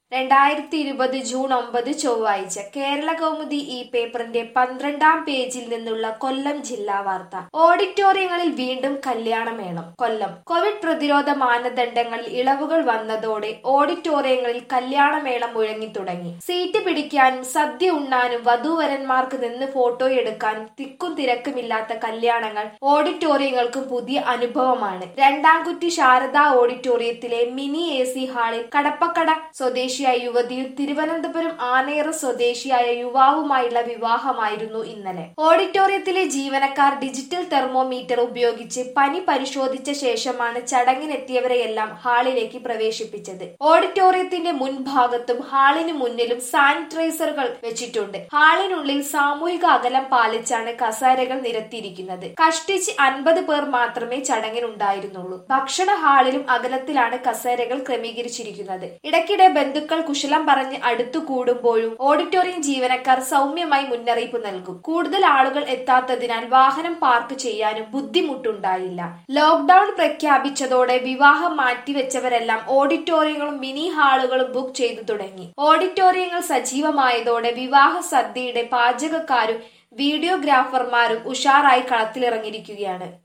രണ്ടായിരത്തി ഇരുപത് ജൂൺ ഒമ്പത് ചൊവ്വാഴ്ച കേരള കൗമുദി ഈ പേപ്പറിന്റെ പന്ത്രണ്ടാം പേജിൽ നിന്നുള്ള കൊല്ലം ജില്ലാ വാർത്ത ഓഡിറ്റോറിയങ്ങളിൽ വീണ്ടും കല്യാണമേളം കൊല്ലം കോവിഡ് പ്രതിരോധ മാനദണ്ഡങ്ങളിൽ ഇളവുകൾ വന്നതോടെ ഓഡിറ്റോറിയങ്ങളിൽ കല്യാണമേളം മുഴങ്ങി തുടങ്ങി സീറ്റ് പിടിക്കാനും സദ്യ ഉണ്ണാനും വധൂവരന്മാർക്ക് നിന്ന് ഫോട്ടോയെടുക്കാനും തിക്കും തിരക്കുമില്ലാത്ത കല്യാണങ്ങൾ ഓഡിറ്റോറിയങ്ങൾക്കും പുതിയ അനുഭവമാണ് രണ്ടാംകുറ്റി ശാരദാ ഓഡിറ്റോറിയത്തിലെ മിനി എ സി ഹാളിൽ കടപ്പക്കട സ്വദേശിയായ യുവതിയും തിരുവനന്തപുരം ആനയറ സ്വദേശിയായ യുവാവുമായുള്ള വിവാഹമായിരുന്നു ഇന്നലെ ഓഡിറ്റോറിയത്തിലെ ജീവനക്കാർ ഡിജിറ്റൽ തെർമോമീറ്റർ ഉപയോഗിച്ച് പനി പരിശോധിച്ച ശേഷമാണ് ചടങ്ങിനെത്തിയവരെയെല്ലാം ഹാളിലേക്ക് പ്രവേശിപ്പിച്ചത് ഓഡിറ്റോറിയത്തിന്റെ മുൻഭാഗത്തും ഹാളിന് മുന്നിലും സാനിറ്റൈസറുകൾ വെച്ചിട്ടുണ്ട് ഹാളിനുള്ളിൽ സാമൂഹിക അകലം പാലിച്ചാണ് കസേരകൾ നിരത്തിയിരിക്കുന്നത് കഷ്ടിച്ച് അൻപത് പേർ മാത്രമേ ചടങ്ങിനുണ്ടായിരുന്നുള്ളൂ ഭക്ഷണ ഹാളിലും അകലത്തിലാണ് കസേരകൾ ക്രമീകരിച്ചിരിക്കുന്നത് ഇടയ്ക്കിടെ ബന്ധുക്കൾ കുശലം പറഞ്ഞ് അടുത്തു കൂടുമ്പോഴും ഓഡിറ്റോറിയം ജീവനക്കാർ സൗമ്യമായി മുന്നറിയിപ്പ് നൽകും കൂടുതൽ ആളുകൾ എത്താത്തതിനാൽ വാഹനം പാർക്ക് ചെയ്യാനും ബുദ്ധിമുട്ടുണ്ടായില്ല ലോക്ഡൌൺ പ്രഖ്യാപിച്ചതോടെ വിവാഹം മാറ്റിവെച്ചവരെല്ലാം ഓഡിറ്റോറിയങ്ങളും മിനി ഹാളുകളും ബുക്ക് ചെയ്തു തുടങ്ങി ഓഡിറ്റോറിയങ്ങൾ സജീവമായതോടെ വിവാഹ സദ്യയുടെ പാചകക്കാരും വീഡിയോഗ്രാഫർമാരും ഉഷാറായി കളത്തിലിറങ്ങിയിരിക്കുകയാണ്